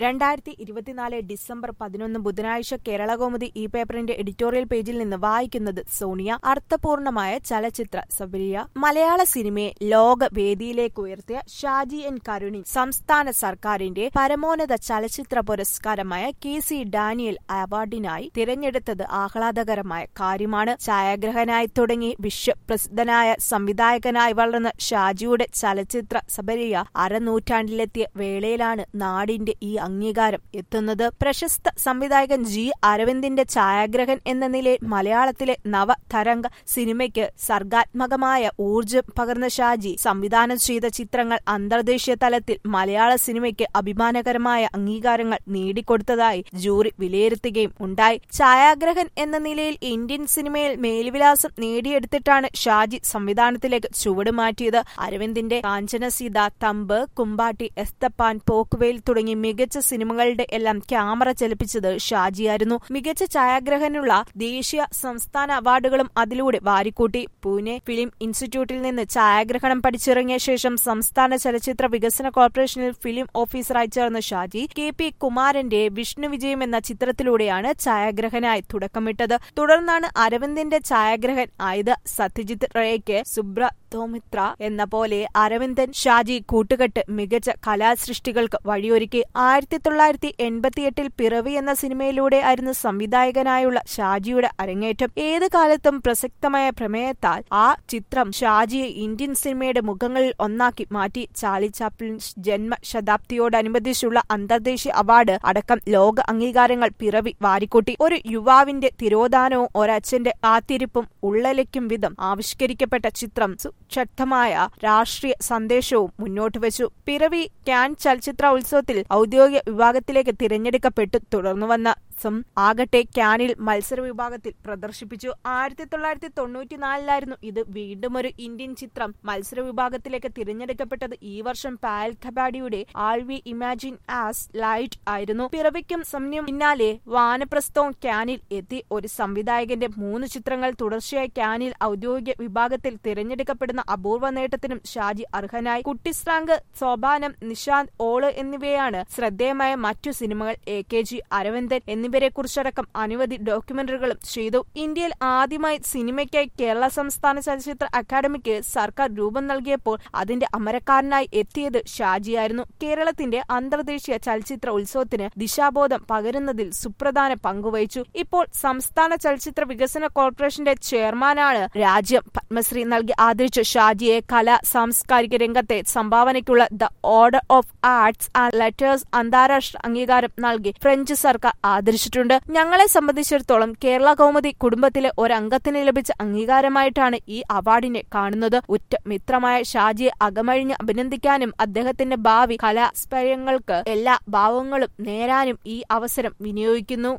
രണ്ടായിരത്തി ഇരുപത്തിനാല് ഡിസംബർ പതിനൊന്ന് ബുധനാഴ്ച കേരളകൗമുദി ഈ പേപ്പറിന്റെ എഡിറ്റോറിയൽ പേജിൽ നിന്ന് വായിക്കുന്നത് സോണിയ അർത്ഥപൂർണമായ ചലച്ചിത്ര സബരിയ മലയാള സിനിമയെ ലോക വേദിയിലേക്ക് ഉയർത്തിയ ഷാജി എൻ കരുണി സംസ്ഥാന സർക്കാരിന്റെ പരമോന്നത ചലച്ചിത്ര പുരസ്കാരമായ കെ സി ഡാനിയൽ അവാർഡിനായി തിരഞ്ഞെടുത്തത് ആഹ്ലാദകരമായ കാര്യമാണ് ഛായാഗ്രഹനായി തുടങ്ങി വിശ്വപ്രസിദ്ധനായ സംവിധായകനായി വളർന്ന ഷാജിയുടെ ചലച്ചിത്ര സബരിയ അരനൂറ്റാണ്ടിലെത്തിയ വേളയിലാണ് നാടിന്റെ ഈ അംഗീകാരം എത്തുന്നത് പ്രശസ്ത സംവിധായകൻ ജി അരവിന്ദിന്റെ ഛായാഗ്രഹൻ എന്ന നിലയിൽ മലയാളത്തിലെ നവതരംഗ സിനിമയ്ക്ക് സർഗാത്മകമായ ഊർജം പകർന്ന ഷാജി സംവിധാനം ചെയ്ത ചിത്രങ്ങൾ അന്തർദേശീയ തലത്തിൽ മലയാള സിനിമയ്ക്ക് അഭിമാനകരമായ അംഗീകാരങ്ങൾ നേടിക്കൊടുത്തതായി ജൂറി വിലയിരുത്തുകയും ഉണ്ടായി ഛായാഗ്രഹൻ എന്ന നിലയിൽ ഇന്ത്യൻ സിനിമയിൽ മേൽവിലാസം നേടിയെടുത്തിട്ടാണ് ഷാജി സംവിധാനത്തിലേക്ക് ചുവട് മാറ്റിയത് അരവിന്ദിന്റെ കാഞ്ചനസീത തമ്പ് കുമ്പാട്ടി എസ്തപ്പാൻ പോക്കുവെയിൽ തുടങ്ങി മികച്ച സിനിമകളുടെ എല്ലാം ക്യാമറ ചലിപ്പിച്ചത് ഷാജിയായിരുന്നു മികച്ച ഛായാഗ്രഹനുള്ള ദേശീയ സംസ്ഥാന അവാർഡുകളും അതിലൂടെ വാരിക്കൂട്ടി പൂനെ ഫിലിം ഇൻസ്റ്റിറ്റ്യൂട്ടിൽ നിന്ന് ഛായാഗ്രഹണം പഠിച്ചിറങ്ങിയ ശേഷം സംസ്ഥാന ചലച്ചിത്ര വികസന കോർപ്പറേഷനിൽ ഫിലിം ഓഫീസറായി ചേർന്ന ഷാജി കെ പി കുമാരന്റെ വിഷ്ണു വിജയം എന്ന ചിത്രത്തിലൂടെയാണ് ഛായാഗ്രഹനായി തുടക്കമിട്ടത് തുടർന്നാണ് അരവിന്ദിന്റെ ഛായാഗ്രഹൻ ആയത് സത്യജിത് റേയ്ക്ക് സുബ്രതോമിത്ര എന്ന പോലെ അരവിന്ദൻ ഷാജി കൂട്ടുകെട്ട് മികച്ച കലാസൃഷ്ടികൾക്ക് വഴിയൊരുക്കി ആയിരത്തി തൊള്ളായിരത്തി എൺപത്തിയെട്ടിൽ പിറവി എന്ന സിനിമയിലൂടെ ആയിരുന്നു സംവിധായകനായുള്ള ഷാജിയുടെ അരങ്ങേറ്റം ഏത് കാലത്തും പ്രസക്തമായ പ്രമേയത്താൽ ആ ചിത്രം ഷാജിയെ ഇന്ത്യൻ സിനിമയുടെ മുഖങ്ങളിൽ ഒന്നാക്കി മാറ്റി ചാർലി ചാപ്ലിൻ ജന്മശതാബ്ദിയോടനുബന്ധിച്ചുള്ള അന്തർദേശീയ അവാർഡ് അടക്കം ലോക അംഗീകാരങ്ങൾ പിറവി വാരിക്കൂട്ടി ഒരു യുവാവിന്റെ തിരോധാനവും ഒരച്ഛന്റെ കാത്തിരിപ്പും ഉള്ളലയ്ക്കും വിധം ആവിഷ്കരിക്കപ്പെട്ട ചിത്രം സുശക്തമായ രാഷ്ട്രീയ സന്ദേശവും മുന്നോട്ട് വെച്ചു പിറവി ക്യാൻ ചലച്ചിത്ര ഉത്സവത്തിൽ ഔദ്യോഗിക വിഭാഗത്തിലേക്ക് തിരഞ്ഞെടുക്കപ്പെട്ടു തുടർന്നു വന്ന സം ആകട്ടെ ക്യാനിൽ മത്സര വിഭാഗത്തിൽ പ്രദർശിപ്പിച്ചു ആയിരത്തി തൊള്ളായിരത്തി തൊണ്ണൂറ്റിനാലിലായിരുന്നു ഇത് വീണ്ടും ഒരു ഇന്ത്യൻ ചിത്രം മത്സര വിഭാഗത്തിലേക്ക് തിരഞ്ഞെടുക്കപ്പെട്ടത് ഈ വർഷം പായൽ ഖബാഡിയുടെ all we imagine as light ആയിരുന്നു പിറവിക്കും സമയം പിന്നാലെ വാനപ്രസ്ഥവും ക്യാനിൽ എത്തി ഒരു സംവിധായകന്റെ മൂന്ന് ചിത്രങ്ങൾ തുടർച്ചയായി ക്യാനിൽ ഔദ്യോഗിക വിഭാഗത്തിൽ തിരഞ്ഞെടുക്കപ്പെടുന്ന അപൂർവ നേട്ടത്തിനും ഷാജി അർഹനായി കുട്ടിസ്രാങ്ക് സോപാനം നിഷാന്ത് ഓള് എന്നിവയാണ് ശ്രദ്ധേയമായ മറ്റു സിനിമകൾ എ കെ ജി അരവിന്ദൻ എന്നിവരെ കുറിച്ചടക്കം അനവധി ഡോക്യുമെന്ററികളും ചെയ്തു ഇന്ത്യയിൽ ആദ്യമായി സിനിമയ്ക്കായി കേരള സംസ്ഥാന ചലച്ചിത്ര അക്കാദമിക്ക് സർക്കാർ രൂപം നൽകിയപ്പോൾ അതിന്റെ അമരക്കാരനായി എത്തിയത് ഷാജിയായിരുന്നു കേരളത്തിന്റെ അന്തർദേശീയ ചലച്ചിത്ര ഉത്സവത്തിന് ദിശാബോധം പകരുന്നതിൽ സുപ്രധാന പങ്കുവഹിച്ചു ഇപ്പോൾ സംസ്ഥാന ചലച്ചിത്ര വികസന കോർപ്പറേഷന്റെ ചെയർമാനാണ് രാജ്യം പത്മശ്രീ നൽകി ആദരിച്ച ഷാജിയെ കലാ സാംസ്കാരിക രംഗത്തെ സംഭാവനയ്ക്കുള്ള the order of arts and letters അന്താരാഷ്ട്ര അംഗീകാരം നൽകി ഫ്രഞ്ച് സർക്കാർ ആദരിച്ചിട്ടുണ്ട് ഞങ്ങളെ സംബന്ധിച്ചിടത്തോളം കേരള കൗമുദി കുടുംബത്തിലെ ഒരംഗത്തിന് ലഭിച്ച അംഗീകാരമായിട്ടാണ് ഈ അവാർഡിനെ കാണുന്നത് ഉറ്റ മിത്രമായ ഷാജിയെ അകമഴിഞ്ഞ് അഭിനന്ദിക്കാനും അദ്ദേഹത്തിന്റെ ഭാവി കലാസ്പര്യങ്ങൾക്ക് എല്ലാ ഭാവങ്ങളും നേരാനും ഈ അവസരം വിനിയോഗിക്കുന്നു